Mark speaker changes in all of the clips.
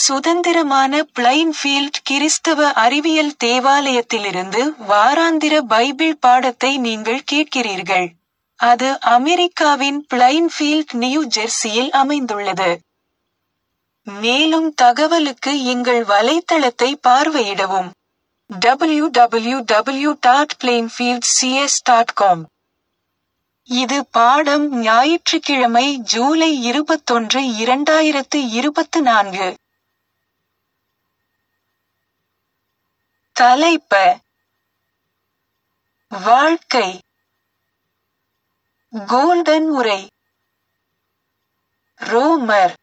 Speaker 1: சுதந்திரமான பிளைன்ஃபீல்ட் கிறிஸ்தவ அறிவியல் தேவாலயத்திலிருந்து வாராந்திர பைபிள் பாடத்தை நீங்கள் கேட்கிறீர்கள். அது அமெரிக்காவின் பிளைன்ஃபீல்ட் நியூ ஜெர்சியில் அமைந்துள்ளது. மேலும் தகவலுக்கு எங்கள் வலைத்தளத்தை பார்வையிடவும். www.plainfieldcs.com இது பாடம் ஞாயிற்றுக்கிழமை ஜூலை இருபத்தொன்று இரண்டாயிரத்து இருபத்து நான்கு. தலைப்ப வாழ்க்கை கோல்டன் உரை ரோமர்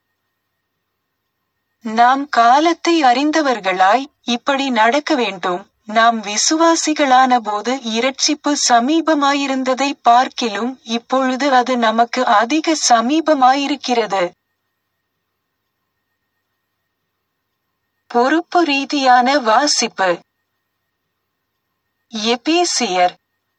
Speaker 1: நாம் காலத்தை அறிந்தவர்களாய் இப்படி நடக்க வேண்டும் நாம் விசுவாசிகளான போது இரட்சிப்பு சமீபமாயிருந்ததை பார்க்கிலும் இப்பொழுது அது நமக்கு அதிக சமீபமாயிருக்கிறது. பொறுப்பு ரீதியான வாசிப்பு எபேசியர்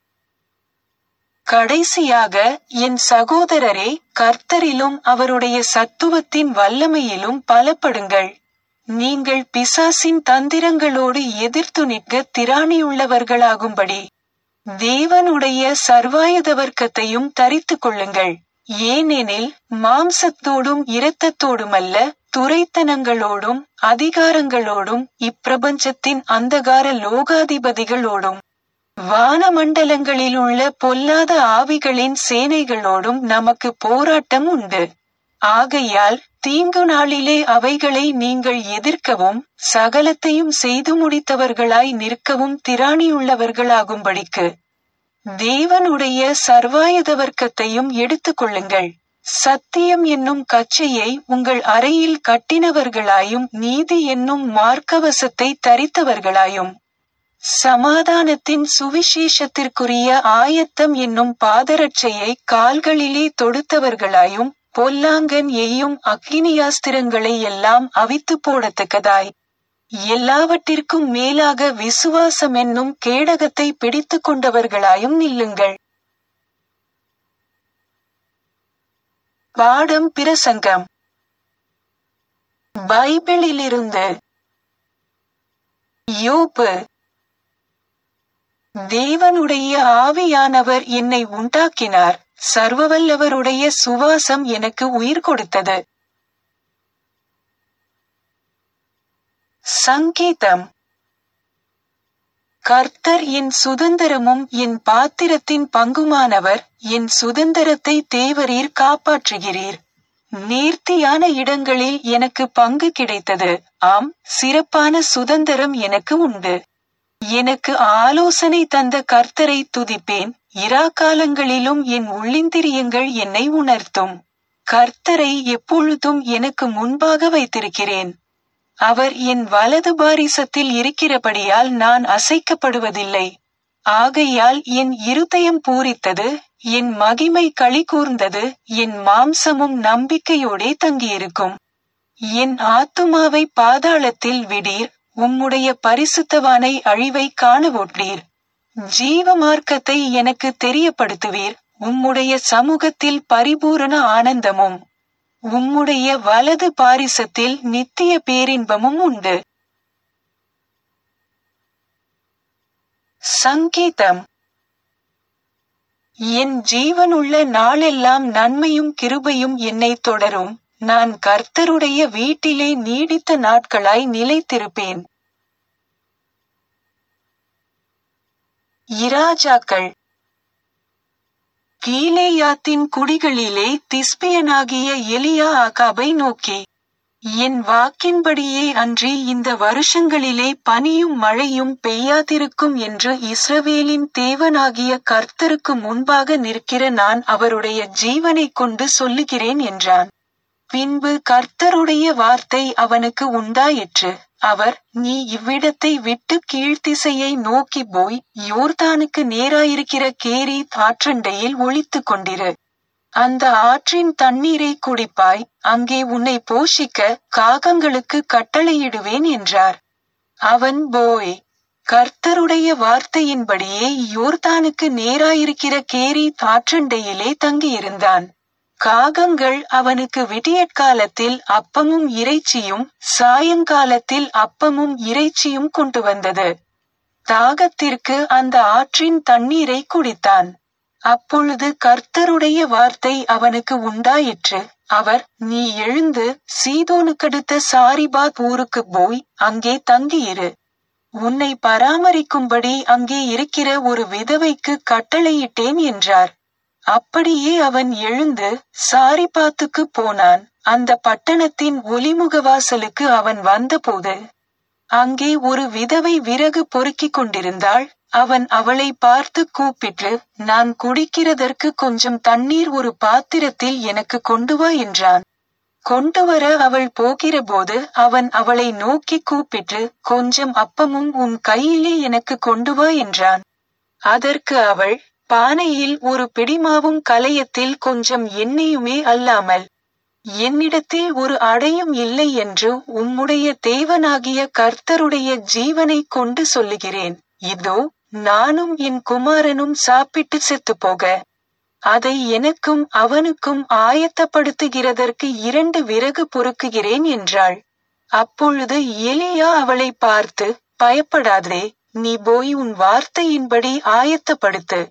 Speaker 1: கடைசியாக என் சகோதரரே கர்த்தரிலும் அவருடைய சத்துவத்தின் வல்லமையிலும் பலப்படுங்கள் நீங்கள் பிசாசின் தந்திரங்களோடு எதிர்த்து நிற்க திராணியுள்ளவர்களாகும்படி தேவனுடைய சர்வாயுதவர்க்கத்தையும் தரித்துக் கொள்ளுங்கள் ஏனெனில் மாம்சத்தோடும் இரத்தத்தோடுமல்ல துரைத்தனங்களோடும் அதிகாரங்களோடும் இப்பிரபஞ்சத்தின் அந்தகார லோகாதிபதிகளோடும் வானமண்டலங்களிலுள்ள பொல்லாத ஆவிகளின் சேனைகளோடும் நமக்கு போராட்டம் உண்டு ஆகையால் தீங்கு நாளிலே அவைகளை நீங்கள் எதிர்க்கவும் சகலத்தையும் செய்து முடித்தவர்களாய் நிற்கவும் திராணியுள்ளவர்களாகும்படிக்கு தேவனுடைய சர்வாயுதவர்க்கத்தையும் எடுத்துக்கொள்ளுங்கள் சத்தியம் என்னும் கச்சையை உங்கள் அறையில் கட்டினவர்களாயும் நீதி என்னும் மார்க்கவசத்தை தரித்தவர்களாயும் சமாதானத்தின் சுவிசேஷத்திற்குரிய ஆயத்தம் என்னும் பாதரட்சையை கால்களிலே தொடுத்தவர்களாயும் பொல்லாங்கன் எய்யும் அக்கினியாஸ்திரங்களை எல்லாம் அவித்து போடத்தக்கதாய் எல்லாவற்றிற்கும் மேலாக விசுவாசம் என்னும் கேடகத்தை பிடித்துக் கொண்டவர்களாயும் நில்லுங்கள் பாடம் பிரசங்கம் பைபிளிலிருந்து யோபு தேவனுடைய ஆவியானவர் என்னை உண்டாக்கினார் சர்வவல்லவருடைய சுவாசம் எனக்கு உயிர் கொடுத்தது சங்கீதம் கர்த்தர் என் சுதந்திரமும் என் பாத்திரத்தின் பங்குமானவர் என் சுதந்திரத்தை தேவரீர் காப்பாற்றுகிறீர் நேர்த்தியான இடங்களில் எனக்கு பங்கு கிடைத்தது ஆம் சிறப்பான சுதந்திரம் எனக்கு உண்டு எனக்கு ஆலோசனை தந்த கர்த்தரை துதிப்பேன் இராக்காலங்களிலும் என் உள்ளிந்திரியங்கள் என்னை உணர்த்தும் கர்த்தரை எப்பொழுதும் எனக்கு முன்பாக வைத்திருக்கிறேன் அவர் என் வலது பாரிசத்தில் இருக்கிறபடியால் நான் அசைக்கப்படுவதில்லை ஆகையால் என் இருதயம் பூரித்தது என் மகிமை களி கூர்ந்தது என் மாம்சமும் நம்பிக்கையோடே தங்கியிருக்கும் என் ஆத்துமாவை பாதாளத்தில் விடீர் உம்முடைய பரிசுத்தவானை அழிவை காணவொட்டீர் ஜீவ மார்க்கத்தை எனக்கு தெரியப்படுத்துவீர் உம்முடைய சமூகத்தில் பரிபூரண ஆனந்தமும் உம்முடைய வலது பாரிசத்தில் நித்திய பேரின்பமும் உண்டு சங்கீதம் என் ஜீவனுள்ள நாளெல்லாம் நன்மையும் கிருபையும் என்னை தொடரும் நான் கர்த்தருடைய வீட்டிலே நீடித்த நாட்களாய் நிலைத்திருப்பேன் இராஜாக்கள் கீலேயாத்தின் குடிகளிலே திஸ்பியனாகிய எலியா ஆகாபை நோக்கி என் வாக்கின்படியே அன்றி இந்த வருஷங்களிலே பனியும் மழையும் பெய்யாதிருக்கும் என்று இஸ்ரவேலின் தேவனாகிய கர்த்தருக்கு முன்பாக நிற்கிற நான் அவருடைய ஜீவனைக் கொண்டு சொல்லுகிறேன் என்றான் பின்பு கர்த்தருடைய வார்த்தை அவனுக்கு உண்டாயிற்று அவர் நீ இவ்விடத்தை விட்டு கீழ்த்திசையை நோக்கி போய் யோர்தானுக்கு நேராயிருக்கிற கேரி ஆற்றண்டையில் ஒளித்துக் கொண்டிரு அந்த ஆற்றின் தண்ணீரை குடிப்பாய் அங்கே உன்னை போஷிக்க காகங்களுக்கு கட்டளையிடுவேன் என்றார் அவன் போய் கர்த்தருடைய வார்த்தையின்படியே யோர்தானுக்கு நேராயிருக்கிற கேரி ஆற்றண்டையிலே தங்கியிருந்தான் காகங்கள் அவனுக்கு விடியற்காலத்தில் அப்பமும் இறைச்சியும் சாயங்காலத்தில் அப்பமும் இறைச்சியும் கொண்டு வந்தது தாகத்திற்கு அந்த ஆற்றின் தண்ணீரை குடித்தான் அப்பொழுது கர்த்தருடைய வார்த்தை அவனுக்கு உண்டாயிற்று அவர் நீ எழுந்து சீதோனுக்கடுத்த சாரிபாத் ஊருக்கு போய் அங்கே தங்கியிரு உன்னை பராமரிக்கும்படி அங்கே இருக்கிற ஒரு விதவைக்கு கட்டளையிட்டேன் என்றார் அப்படியே அவன் எழுந்து சாரிபாத்துக்கு போனான் அந்த பட்டணத்தின் ஒலிமுகவாசலுக்கு அவன் வந்தபோது அங்கே ஒரு விதவை விறகு பொறுக்கிக் கொண்டிருந்தாள் அவன் அவளை பார்த்து கூப்பிட்டு நான் குடிக்கிறதற்கு கொஞ்சம் தண்ணீர் ஒரு பாத்திரத்தில் எனக்கு கொண்டு வா என்றான் கொண்டு வர அவள் போகிறபோது அவன் அவளை நோக்கி கூப்பிட்டு கொஞ்சம் அப்பமும் உன் கையிலே எனக்கு கொண்டு வா என்றான் அதற்கு அவள் பானையில் ஒரு பிடிமாவும் கலையத்தில் கொஞ்சம் எண்ணெயுமே அல்லாமல் என்னிடத்தில் ஒரு அடையும் இல்லை என்று உம்முடைய தேவனாகிய கர்த்தருடைய ஜீவனைக் கொண்டு சொல்லுகிறேன் இதோ நானும் என் குமாரனும் சாப்பிட்டு செத்துப் போக அதை எனக்கும் அவனுக்கும் ஆயத்தப்படுத்துகிறதற்கு இரண்டு விறகு பொறுக்குகிறேன் என்றாள் அப்பொழுது எலியா அவளை பார்த்து பயப்படாதே நீ போய் உன் வார்த்தையின்படி ஆயத்தப்படுத்து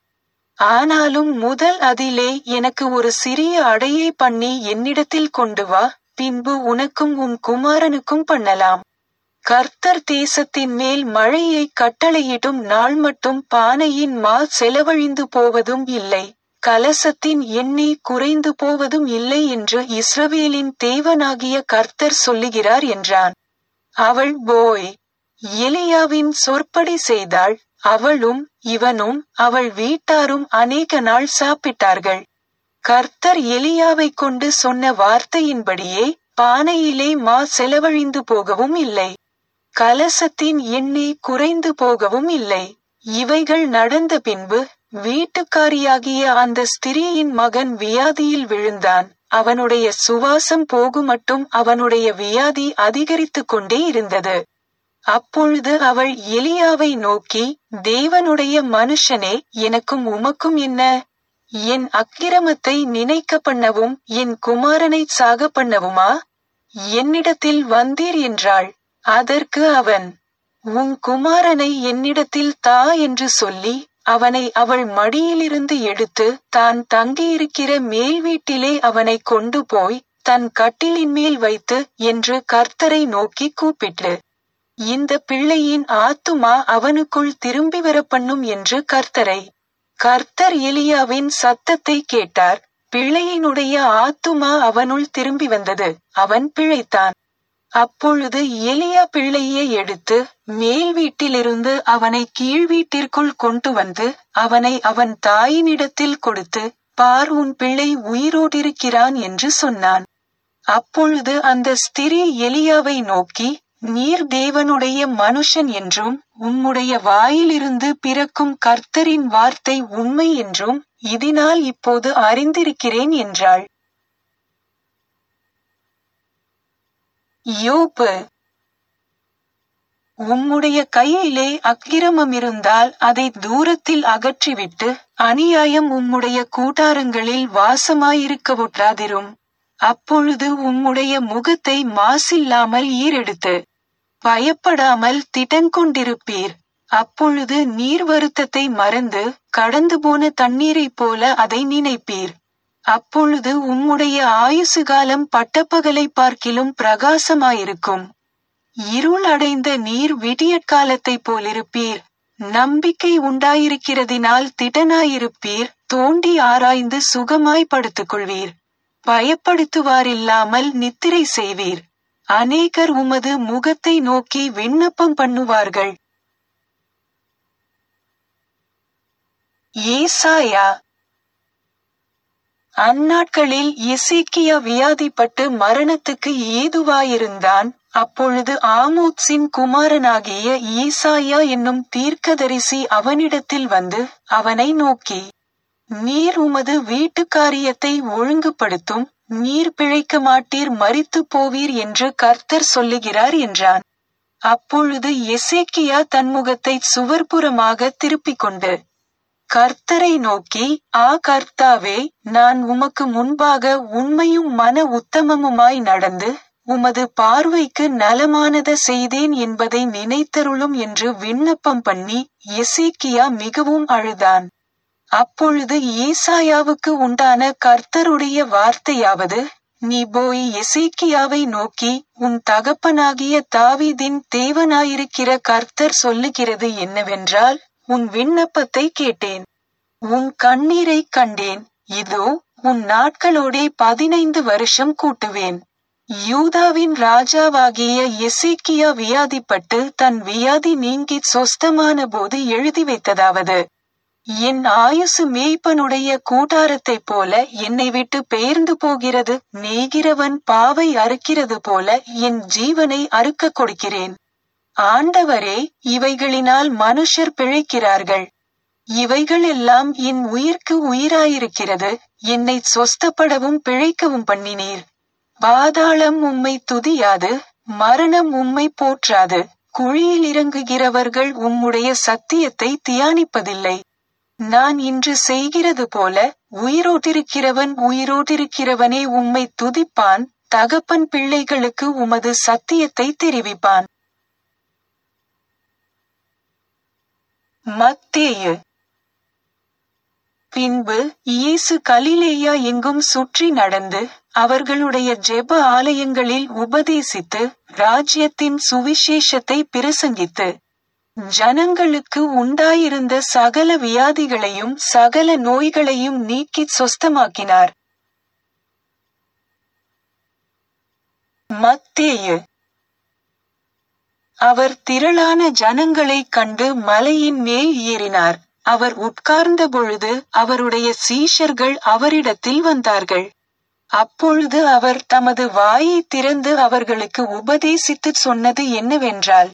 Speaker 1: ஆனாலும் முதல் அதிலே எனக்கு ஒரு சிறிய அடையை பண்ணி என்னிடத்தில் கொண்டு வா பின்பு உனக்கும் உன் குமாரனுக்கும் பண்ணலாம் கர்த்தர் தேசத்தின் மேல் மழையை கட்டளையிடும் நாள் மட்டும் பானையின் மா செலவழிந்து போவதும் இல்லை கலசத்தின் எண்ணெய் குறைந்து போவதும் இல்லை என்று இஸ்ரவேலின் தேவனாகிய கர்த்தர் சொல்லுகிறார் என்றான் அவள் போய் எலியாவின் சொற்படி செய்தாள் அவளும் இவனும் அவள் வீட்டாரும் அநேக நாள் சாப்பிட்டார்கள் கர்த்தர் எலியாவைக் கொண்டு சொன்ன வார்த்தையின்படியே பானையிலே மா செலவழிந்து போகவும் இல்லை கலசத்தின் எண்ணெய் குறைந்து போகவும் இல்லை இவைகள் நடந்த பின்பு வீட்டுக்காரியாகிய அந்த ஸ்திரீயின் மகன் வியாதியில் விழுந்தான் அவனுடைய சுவாசம் போகுமட்டும் அவனுடைய வியாதி அதிகரித்துக் கொண்டே இருந்தது அப்பொழுது அவள் எலியாவை நோக்கி தேவனுடைய மனுஷனே எனக்கும் உமக்கும் என்ன என் அக்கிரமத்தை நினைக்க பண்ணவும் என் குமாரனை சாக பண்ணவுமா என்னிடத்தில் வந்தீர் என்றாள் அதற்கு அவன் உன் குமாரனை என்னிடத்தில் தா என்று சொல்லி அவனை அவள் மடியிலிருந்து எடுத்து தான் தங்கியிருக்கிற மேல் வீட்டிலே அவனை கொண்டு போய் தன் கட்டிலின் மேல் வைத்து என்று கர்த்தரை நோக்கி கூப்பிட்டு இந்த பிள்ளையின் ஆத்துமா அவனுக்குள் திரும்பி வர பண்ணும் என்று கர்த்தரை கர்த்தர் எலியாவின் சத்தத்தை கேட்டார் பிள்ளையினுடைய ஆத்துமா அவனுள் திரும்பி வந்தது அவன் பிழைத்தான் அப்பொழுது எலியா பிள்ளையை எடுத்து மேல் வீட்டிலிருந்து அவனை கீழ் வீட்டிற்குள் கொண்டு வந்து அவனை அவன் தாயினிடத்தில் கொடுத்து பார் உன் பிள்ளை உயிரோடிருக்கிறான் என்று சொன்னான் அப்பொழுது அந்த ஸ்திரீ எலியாவை நோக்கி நீர் தேவனுடைய மனுஷன் என்றும் உம்முடைய வாயிலிருந்து பிறக்கும் கர்த்தரின் வார்த்தை உண்மை என்றும் இதனால் இப்போது அறிந்திருக்கிறேன் என்றாள் யோபு உம்முடைய கையிலே அக்கிரமம் இருந்தால் அதை தூரத்தில் அகற்றிவிட்டு அநியாயம் உம்முடைய கூட்டாரங்களில் வாசமாயிருக்க விட்டாதிரும் அப்பொழுது உம்முடைய முகத்தை மாசில்லாமல் ஈரெடுத்து பயப்படாமல் திடங்கொண்டிருப்பீர் அப்பொழுது நீர் வருத்தத்தை மறந்து கடந்து போன தண்ணீரைப் போல அதை நினைப்பீர் அப்பொழுது உம்முடைய ஆயுசு காலம் பட்டப்பகலை பார்க்கிலும் பிரகாசமாயிருக்கும் இருள் அடைந்த நீர் விடியற்காலத்தைப் போலிருப்பீர் நம்பிக்கை உண்டாயிருக்கிறதினால் திடனாயிருப்பீர் தோண்டி ஆராய்ந்து சுகமாய் படுத்துக் கொள்வீர் பயப்படுத்துவாரில்லாமல் நித்திரை செய்வீர் அநேகர் உமது முகத்தை நோக்கி விண்ணப்பம் பண்ணுவார்கள் ஏசாயா அந்நாட்களில் எசேக்கியா வியாதிப்பட்டு மரணத்துக்கு ஏதுவாயிருந்தான் அப்பொழுது ஆமோத்ஸின் குமாரனாகிய ஈசாயா என்னும் தீர்க்கதரிசி அவனிடத்தில் வந்து அவனை நோக்கி நீர் உமது வீட்டு காரியத்தை ஒழுங்குபடுத்தும் நீர் பிழைக்க மாட்டீர் மறித்து போவீர் என்று கர்த்தர் சொல்லுகிறார் என்றான் அப்பொழுது எசேக்கியா தன் முகத்தை சுவர்புறமாக திருப்பிக் கொண்டு கர்த்தரை நோக்கி ஆ கர்த்தாவே நான் உமக்கு முன்பாக உண்மையும் மன உத்தமமுமாய் நடந்து உமது பார்வைக்கு நலமானத செய்தேன் என்பதை நினைத்தருளும் என்று விண்ணப்பம் பண்ணி எசேக்கியா மிகவும் அழுதான் அப்பொழுது ஏசாயாவுக்கு உண்டான கர்த்தருடைய வார்த்தையாவது நீ போய் எசேக்கியாவை நோக்கி உன் தகப்பனாகிய தாவீதின் தேவனாயிருக்கிற கர்த்தர் சொல்லுகிறது என்னவென்றால் உன் விண்ணப்பத்தை கேட்டேன் உன் கண்ணீரைக் கண்டேன் இதோ உன் நாட்களோடே பதினைந்து வருஷம் கூட்டுவேன் யூதாவின் ராஜாவாகிய எசேக்கியா வியாதிப்பட்டு தன் வியாதி நீங்கி சொஸ்தமான போது எழுதி வைத்ததாவது என் ஆயுசு மேய்ப்பனுடைய கூட்டாரத்தைப் போல என்னை விட்டு பெயர்ந்து போகிறது நெய்கிறவன் பாவை அறுக்கிறது போல என் ஜீவனை அறுக்கக் கொடுக்கிறேன் ஆண்டவரே இவைகளினால் மனுஷர் பிழைக்கிறார்கள் இவைகள் எல்லாம் என் உயிர்க்கு உயிராயிருக்கிறது என்னை சொஸ்தப்படவும் பிழைக்கவும் பண்ணினீர் பாதாளம் உம்மை துதியாது மரணம் உம்மை போற்றாது குழியில் இறங்குகிறவர்கள் உம்முடைய சத்தியத்தை தியானிப்பதில்லை நான் இன்று செய்கிறது போல உயிரோட்டிருக்கிறவன் உயிரோட்டிருக்கிறவனே உம்மை துதிப்பான் தகப்பன் பிள்ளைகளுக்கு உமது சத்தியத்தை தெரிவிப்பான் மத்தேயு பின்பு இயேசு கலிலேயா எங்கும் சுற்றி நடந்து அவர்களுடைய ஜெப ஆலயங்களில் உபதேசித்து ராஜ்யத்தின் சுவிசேஷத்தை பிரசங்கித்து ஜனங்களுக்கு உண்டாயிருந்த சகல வியாதிகளையும் சகல நோய்களையும் நீக்கி சொஸ்தமாக்கினார் மத்தேயு அவர் திரளான ஜனங்களைக் கண்டு மலையின் மேல் ஏறினார் அவர் உட்கார்ந்த பொழுது அவருடைய சீஷர்கள் அவரிடத்தில் வந்தார்கள் அப்பொழுது அவர் தமது வாயை திறந்து அவர்களுக்கு உபதேசித்துச் சொன்னது என்னவென்றால்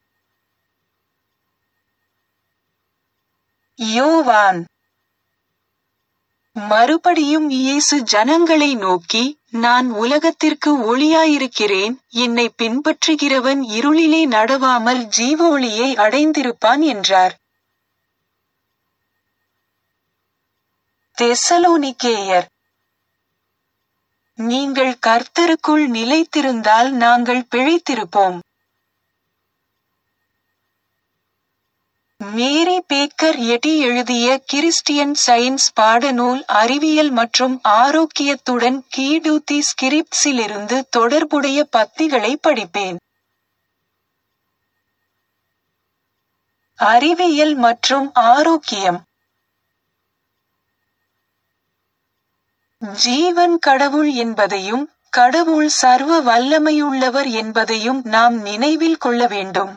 Speaker 1: யோவான் மறுபடியும் இயேசு ஜனங்களை நோக்கி நான் உலகத்திற்கு ஒளியாயிருக்கிறேன் என்னை பின்பற்றுகிறவன் இருளிலே நடவாமல் ஜீவ ஒளியை அடைந்திருப்பான் என்றார் தெசலோனிக்கேயர் நீங்கள் கர்த்தருக்குள் நிலைத்திருந்தால் நாங்கள் பிழைத்திருப்போம் மேரி பேக்கர் எட்டி எழுதிய கிறிஸ்டியன் சயின்ஸ் பாடநூல் அறிவியல் மற்றும் ஆரோக்கியத்துடன் கீடூத்தி ஸ்கிரிப்ட்ஸிலிருந்து தொடர்புடைய பத்திகளை படிப்பேன் அறிவியல் மற்றும் ஆரோக்கியம் ஜீவன் கடவுள் என்பதையும் கடவுள் சர்வ வல்லமையுள்ளவர் என்பதையும் நாம் நினைவில் கொள்ள வேண்டும்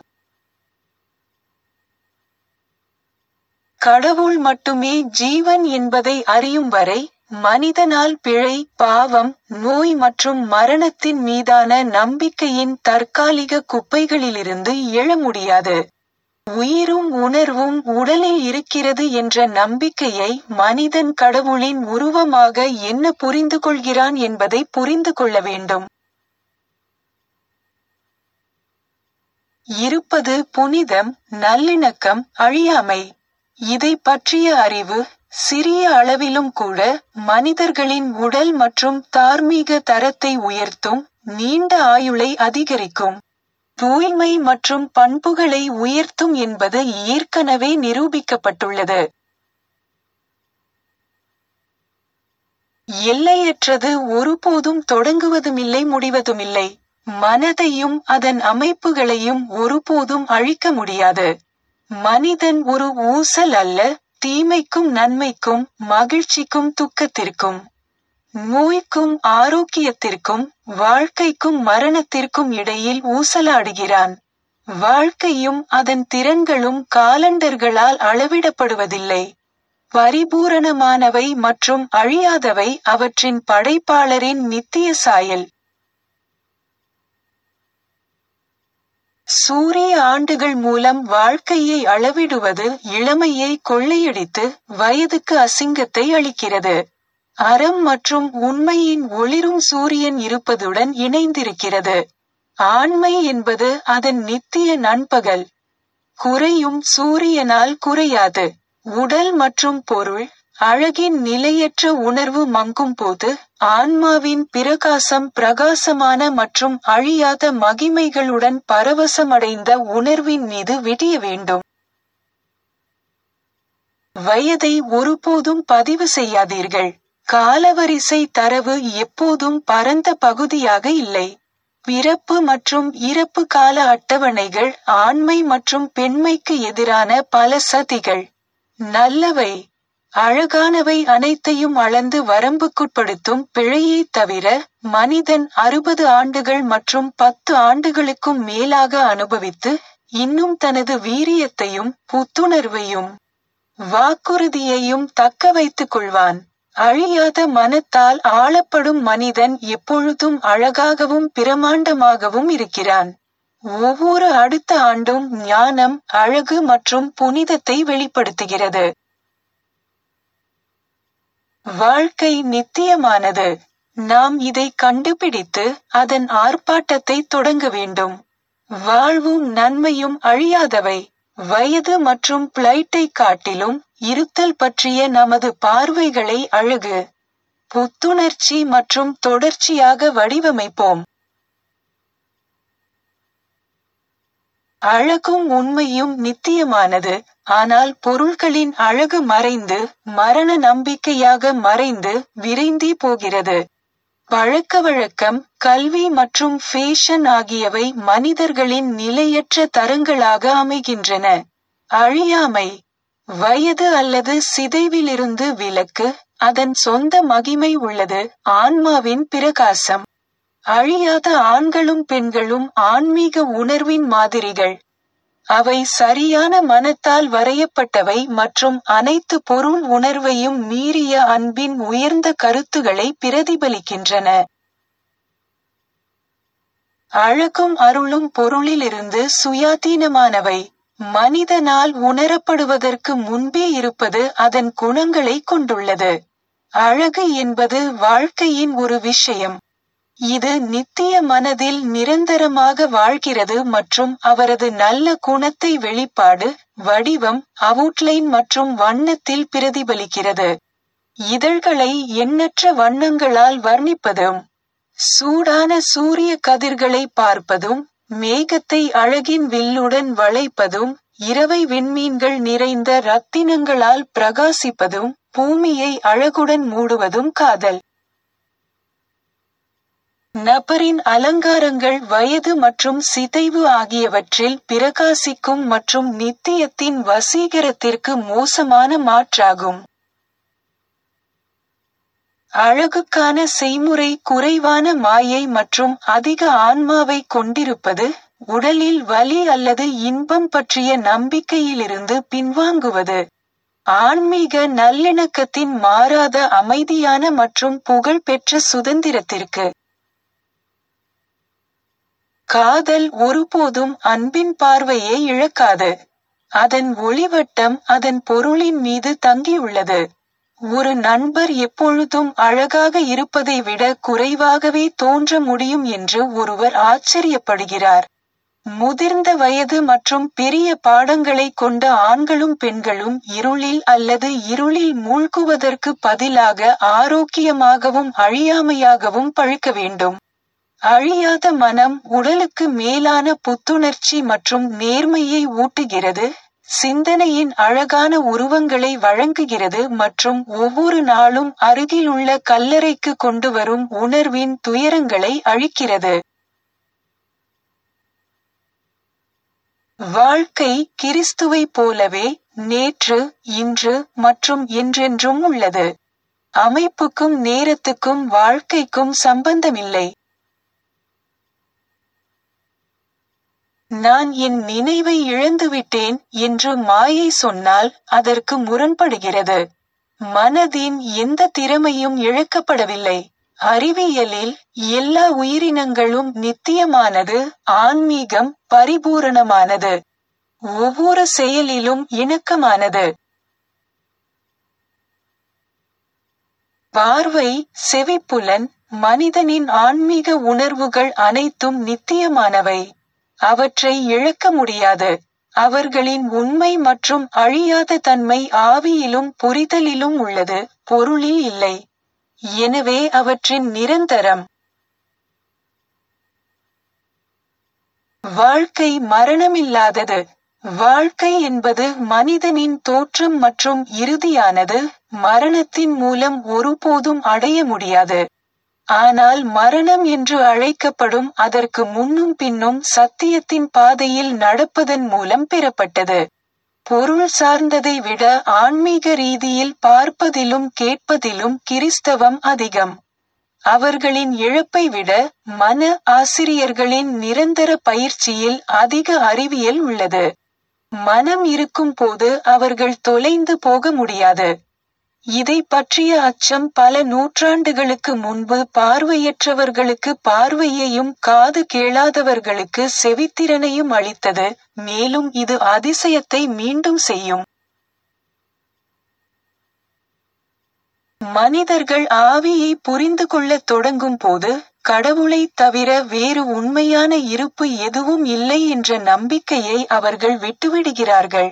Speaker 1: கடவுள் மட்டுமே ஜீவன் என்பதை அறியும் வரை மனிதனால் பிழை பாவம் நோய் மற்றும் மரணத்தின் மீதான நம்பிக்கையின் தற்காலிக குப்பைகளிலிருந்து எழ முடியாது உயிரும் உணர்வும் உடலில் இருக்கிறது என்ற நம்பிக்கையை மனிதன் கடவுளின் உருவமாக என்ன புரிந்து கொள்கிறான் என்பதை புரிந்து கொள்ள வேண்டும் இருப்பது புனிதம் நல்லிணக்கம் அழியாமை இதை பற்றிய அறிவு சிறிய அளவிலும் கூட மனிதர்களின் உடல் மற்றும் தார்மீக தரத்தை உயர்த்தும் நீண்ட ஆயுளை அதிகரிக்கும் தூய்மை மற்றும் பண்புகளை உயர்த்தும் என்பது ஏற்கனவே நிரூபிக்கப்பட்டுள்ளது எல்லையற்றது ஒருபோதும் தொடங்குவதுமில்லை முடிவதுமில்லை மனதையும் அதன் அமைப்புகளையும் ஒருபோதும் அழிக்க முடியாது மனிதன் ஒரு ஊசல் அல்ல தீமைக்கும் நன்மைக்கும் மகிழ்ச்சிக்கும் துக்கத்திற்கும் நோய்க்கும் ஆரோக்கியத்திற்கும் வாழ்க்கைக்கும் மரணத்திற்கும் இடையில் ஊசலாடுகிறான் வாழ்க்கையும் அதன் திறன்களும் காலண்டர்களால் அளவிடப்படுவதில்லை பரிபூரணமானவை மற்றும் அழியாதவை அவற்றின் படைப்பாளரின் நித்திய சாயல் சூரிய ஆண்டுகள் மூலம் வாழ்க்கையை அளவிடுவது இளமையை கொள்ளையடித்து வயதுக்கு அசிங்கத்தை அளிக்கிறது அறம் மற்றும் உண்மையின் ஒளிரும் சூரியன் இருப்பதுடன் இணைந்திருக்கிறது ஆண்மை என்பது அதன் நித்திய நண்பகல் குறையும் சூரியனால் குறையாது உடல் மற்றும் பொருள் அழகின் நிலையற்ற உணர்வு மங்கும் போது ஆன்மாவின் பிரகாசம் பிரகாசமான மற்றும் அழியாத மகிமைகளுடன் பரவசமடைந்த உணர்வின் மீது விடிய வேண்டும் வயதை ஒருபோதும் பதிவு செய்யாதீர்கள் காலவரிசை தரவு எப்போதும் பரந்த பகுதியாக இல்லை பிறப்பு மற்றும் இறப்பு கால அட்டவணைகள் ஆண்மை மற்றும் பெண்மைக்கு எதிரான பல சதிகள் நல்லவை அழகானவை அனைத்தையும் அளந்து வரம்புக்குட்படுத்தும் பிழையை தவிர மனிதன் அறுபது ஆண்டுகள் மற்றும் பத்து ஆண்டுகளுக்கும் மேலாக அனுபவித்து இன்னும் தனது வீரியத்தையும் புத்துணர்வையும் வாக்குறுதியையும் தக்க வைத்துக் கொள்வான் அழியாத மனத்தால் ஆளப்படும் மனிதன் எப்பொழுதும் அழகாகவும் பிரமாண்டமாகவும் இருக்கிறான் ஒவ்வொரு அடுத்த ஆண்டும் ஞானம் அழகு மற்றும் புனிதத்தை வெளிப்படுத்துகிறது வாழ்க்கை நித்தியமானது நாம் இதை கண்டுபிடித்து அதன் ஆர்ப்பாட்டத்தை தொடங்க வேண்டும் வாழ்வும் நன்மையும் அழியாதவை வயது மற்றும் பிளைட்டை காட்டிலும் இருத்தல் பற்றிய நமது பார்வைகளை அழகு புத்துணர்ச்சி மற்றும் தொடர்ச்சியாக வடிவமைப்போம் அழகும் உண்மையும் நித்தியமானது ஆனால் பொருள்களின் அழகு மறைந்து மரண நம்பிக்கையாக மறைந்து விரைந்தே போகிறது பழக்க வழக்கம் கல்வி மற்றும் ஃபேஷன் ஆகியவை மனிதர்களின் நிலையற்ற தரங்களாக அமைகின்றன அழியாமை வயது அல்லது சிதைவிலிருந்து விலக்கு அதன் சொந்த மகிமை உள்ளது ஆன்மாவின் பிரகாசம் அழியாத ஆண்களும் பெண்களும் ஆன்மீக உணர்வின் மாதிரிகள் அவை சரியான மனத்தால் வரையப்பட்டவை மற்றும் அனைத்து பொருள் உணர்வையும் மீறிய அன்பின் உயர்ந்த கருத்துகளை பிரதிபலிக்கின்றன அழகும் அருளும் பொருளிலிருந்து சுயாதீனமானவை மனிதனால் உணரப்படுவதற்கு முன்பே இருப்பது அதன் குணங்களை கொண்டுள்ளது அழகு என்பது வாழ்க்கையின் ஒரு விஷயம் இது நித்திய மனதில் நிரந்தரமாக வாழ்கிறது மற்றும் அவரது நல்ல குணத்தை வெளிப்பாடு வடிவம் அவுட்லைன் மற்றும் வண்ணத்தில் பிரதிபலிக்கிறது இதழ்களை எண்ணற்ற வண்ணங்களால் வர்ணிப்பதும் சூடான சூரிய கதிர்களை பார்ப்பதும் மேகத்தை அழகின் வில்லுடன் வளைப்பதும் இரவை விண்மீன்கள் நிறைந்த ரத்தினங்களால் பிரகாசிப்பதும் பூமியை அழகுடன் மூடுவதும் காதல் நபரின் அலங்காரங்கள் வயது மற்றும் சிதைவு ஆகியவற்றில் பிரகாசிக்கும் மற்றும் நித்தியத்தின் வசீகரத்திற்கு மோசமான மாற்றாகும் அழகுக்கான செய்முறை குறைவான மாயை மற்றும் அதிக ஆன்மாவை கொண்டிருப்பது உடலில் வலி அல்லது இன்பம் பற்றிய நம்பிக்கையிலிருந்து பின்வாங்குவது ஆன்மீக நல்லிணக்கத்தின் மாறாத அமைதியான மற்றும் புகழ்பெற்ற சுதந்திரத்திற்கு காதல் ஒருபோதும் அன்பின் பார்வையை இழக்காது அதன் ஒளிவட்டம் அதன் பொருளின் மீது தங்கியுள்ளது ஒரு நண்பர் எப்பொழுதும் அழகாக இருப்பதை விட குறைவாகவே தோன்ற முடியும் என்று ஒருவர் ஆச்சரியப்படுகிறார் முதிர்ந்த வயது மற்றும் பெரிய பாடங்களை கொண்ட ஆண்களும் பெண்களும் இருளில் அல்லது இருளில் மூழ்குவதற்கு பதிலாக ஆரோக்கியமாகவும் அழியாமையாகவும் பழுக்க வேண்டும் அழியாத மனம் உடலுக்கு மேலான புத்துணர்ச்சி மற்றும் நேர்மையை ஊட்டுகிறது சிந்தனையின் அழகான உருவங்களை வழங்குகிறது மற்றும் ஒவ்வொரு நாளும் அருகிலுள்ள கல்லறைக்கு கொண்டு வரும் உணர்வின் துயரங்களை அழிக்கிறது வாழ்க்கை கிறிஸ்துவை போலவே நேற்று இன்று மற்றும் என்றென்றும் உள்ளது அமைப்புக்கும் நேரத்துக்கும் வாழ்க்கைக்கும் சம்பந்தமில்லை நான் என் நினைவை இழந்துவிட்டேன் என்று மாயை சொன்னால் அதற்கு முரண்படுகிறது மனதின் எந்த திறமையும் இழக்கப்படவில்லை அறிவியலில் எல்லா உயிரினங்களும் நித்தியமானது ஆன்மீகம் பரிபூரணமானது ஒவ்வொரு செயலிலும் இணக்கமானது பார்வை செவிப்புலன் மனிதனின் ஆன்மீக உணர்வுகள் அனைத்தும் நித்தியமானவை அவற்றை இழக்க முடியாது அவர்களின் உண்மை மற்றும் அழியாத தன்மை ஆவியிலும் புரிதலிலும் உள்ளது பொருளில் இல்லை எனவே அவற்றின் நிரந்தரம் வாழ்க்கை மரணமில்லாதது வாழ்க்கை என்பது மனிதனின் தோற்றம் மற்றும் இறுதியானது மரணத்தின் மூலம் ஒருபோதும் அடைய முடியாது ஆனால் மரணம் என்று அழைக்கப்படும் அதற்கு முன்னும் பின்னும் சத்தியத்தின் பாதையில் நடப்பதன் மூலம் பெறப்பட்டது பொருள் சார்ந்ததை விட ஆன்மீக ரீதியில் பார்ப்பதிலும் கேட்பதிலும் கிறிஸ்தவம் அதிகம் அவர்களின் இழப்பை விட மன ஆசிரியர்களின் நிரந்தர பயிற்சியில் அதிக அறிவியல் உள்ளது மனம் இருக்கும் போது அவர்கள் தொலைந்து போக முடியாது இதை பற்றிய அச்சம் பல நூற்றாண்டுகளுக்கு முன்பு பார்வையற்றவர்களுக்கு பார்வையையும் காது கேளாதவர்களுக்கு செவித்திறனையும் அளித்தது மேலும் இது அதிசயத்தை மீண்டும் செய்யும் மனிதர்கள் ஆவியை புரிந்து கொள்ளத் தொடங்கும் போது கடவுளை தவிர வேறு உண்மையான இருப்பு எதுவும் இல்லை என்ற நம்பிக்கையை அவர்கள் விட்டுவிடுகிறார்கள்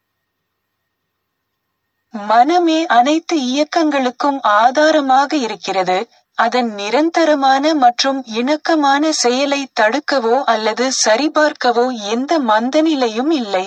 Speaker 1: மனமே அனைத்து இயக்கங்களுக்கும் ஆதாரமாக இருக்கிறது அதன் நிரந்தரமான மற்றும் இணக்கமான செயலை தடுக்கவோ அல்லது சரிபார்க்கவோ எந்த மந்தநிலையும் இல்லை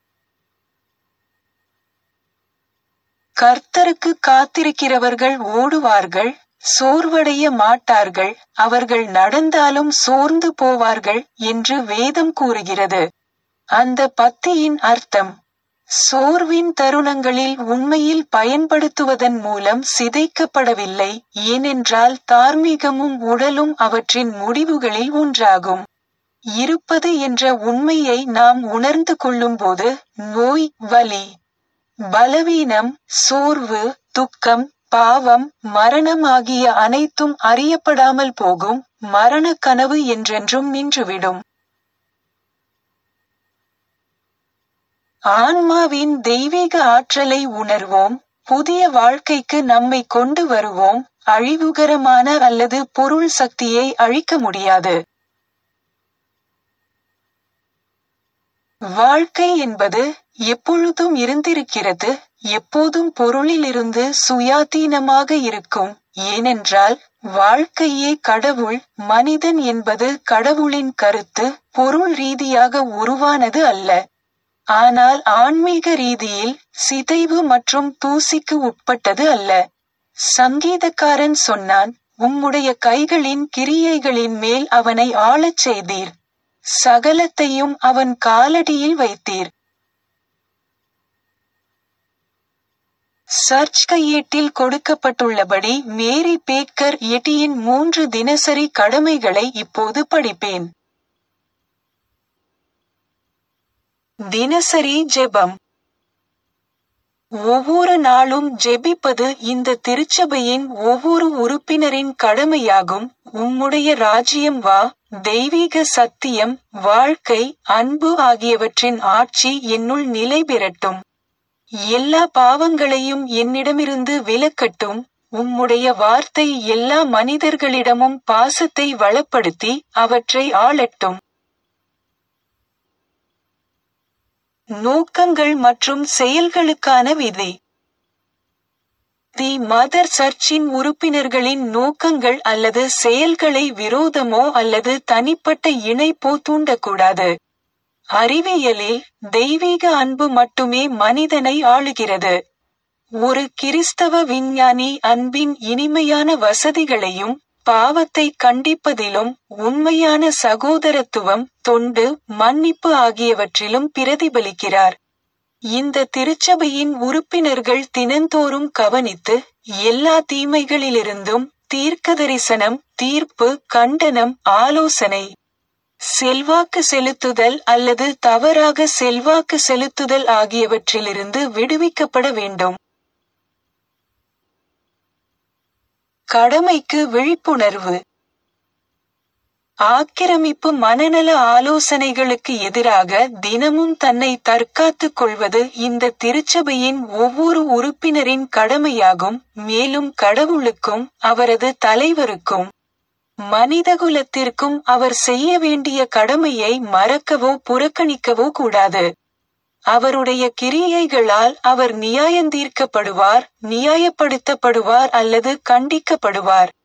Speaker 1: கர்த்தருக்கு காத்திருக்கிறவர்கள் ஓடுவார்கள் சோர்வடைய மாட்டார்கள் அவர்கள் நடந்தாலும் சோர்ந்து போவார்கள் என்று வேதம் கூறுகிறது அந்த பத்தியின் அர்த்தம் சோர்வின் தருணங்களில் உண்மையில் பயன்படுத்துவதன் மூலம் சிதைக்கப்படவில்லை ஏனென்றால் தார்மீகமும் உடலும் அவற்றின் முடிவுகளில் ஒன்றாகும் இருப்பது என்ற உண்மையை நாம் உணர்ந்து கொள்ளும்போது நோய் வலி பலவீனம் சோர்வு துக்கம் பாவம் மரணம் ஆகிய அனைத்தும் அறியப்படாமல் போகும் மரண கனவு என்றென்றும் நின்றுவிடும் ஆன்மாவின் தெய்வீக ஆற்றலை உணர்வோம் புதிய வாழ்க்கைக்கு நம்மை கொண்டு வருவோம் அழிவுகரமான அல்லது பொருள் சக்தியை அழிக்க முடியாது வாழ்க்கை என்பது எப்பொழுதும் இருந்திருக்கிறது எப்போதும் பொருளிலிருந்து சுயாதீனமாக இருக்கும் ஏனென்றால் வாழ்க்கையே கடவுள் மனிதன் என்பது கடவுளின் கருத்து பொருள் ரீதியாக உருவானது அல்ல ஆனால் ஆன்மீக ரீதியில் சிதைவு மற்றும் தூசிக்கு உட்பட்டது அல்ல சங்கீதக்காரன் சொன்னான் உம்முடைய கைகளின் கிரியைகளின் மேல் அவனை ஆளச் செய்தீர் சகலத்தையும் அவன் காலடியில் வைத்தீர் சர்ச் கையேட்டில் கொடுக்கப்பட்டுள்ளபடி மேரி பேக்கர் எட்டியின் மூன்று தினசரி கடமைகளை இப்போது படிப்பேன் தினசரி ஜெபம் ஒவ்வொரு நாளும் ஜெபிப்பது இந்த திருச்சபையின் ஒவ்வொரு உறுப்பினரின் கடமையாகும் உம்முடைய ராஜ்யம் வா தெய்வீக சத்தியம் வாழ்க்கை அன்பு ஆகியவற்றின் ஆட்சி என்னுள் நிலை பெறட்டும் எல்லா பாவங்களையும் என்னிடமிருந்து விலக்கட்டும் உம்முடைய வார்த்தை எல்லா மனிதர்களிடமும் பாசத்தை வளப்படுத்தி அவற்றை ஆளட்டும் நோக்கங்கள் மற்றும் செயல்களுக்கான விதி தி மதர் சர்ச்சின் உறுப்பினர்களின் நோக்கங்கள் அல்லது செயல்களை விரோதமோ அல்லது தனிப்பட்ட இணைப்போ தூண்டக்கூடாது அறிவியலில் தெய்வீக அன்பு மட்டுமே மனிதனை ஆளுகிறது ஒரு கிறிஸ்தவ விஞ்ஞானி அன்பின் இனிமையான வசதிகளையும் பாவத்தை கண்டிப்பதிலும் உண்மையான சகோதரத்துவம் தொண்டு மன்னிப்பு ஆகியவற்றிலும் பிரதிபலிக்கிறார் இந்த திருச்சபையின் உறுப்பினர்கள் தினந்தோறும் கவனித்து எல்லா தீமைகளிலிருந்தும் தீர்க்கதரிசனம் தீர்ப்பு கண்டனம் ஆலோசனை செல்வாக்கு செலுத்துதல் அல்லது தவறாக செல்வாக்கு செலுத்துதல் ஆகியவற்றிலிருந்து விடுவிக்கப்பட வேண்டும் கடமைக்கு விழிப்புணர்வு ஆக்கிரமிப்பு மனநல ஆலோசனைகளுக்கு எதிராக தினமும் தன்னை தற்காத்துக் கொள்வது இந்த திருச்சபையின் ஒவ்வொரு உறுப்பினரின் கடமையாகும் மேலும் கடவுளுக்கும் அவரது தலைவருக்கும் மனிதகுலத்திற்கும் அவர் செய்ய வேண்டிய கடமையை மறக்கவோ புறக்கணிக்கவோ கூடாது அவருடைய கிரியைகளால் அவர் நியாயந்தீர்க்கப்படுவார் நியாயப்படுத்தப்படுவார் அல்லது கண்டிக்கப்படுவார்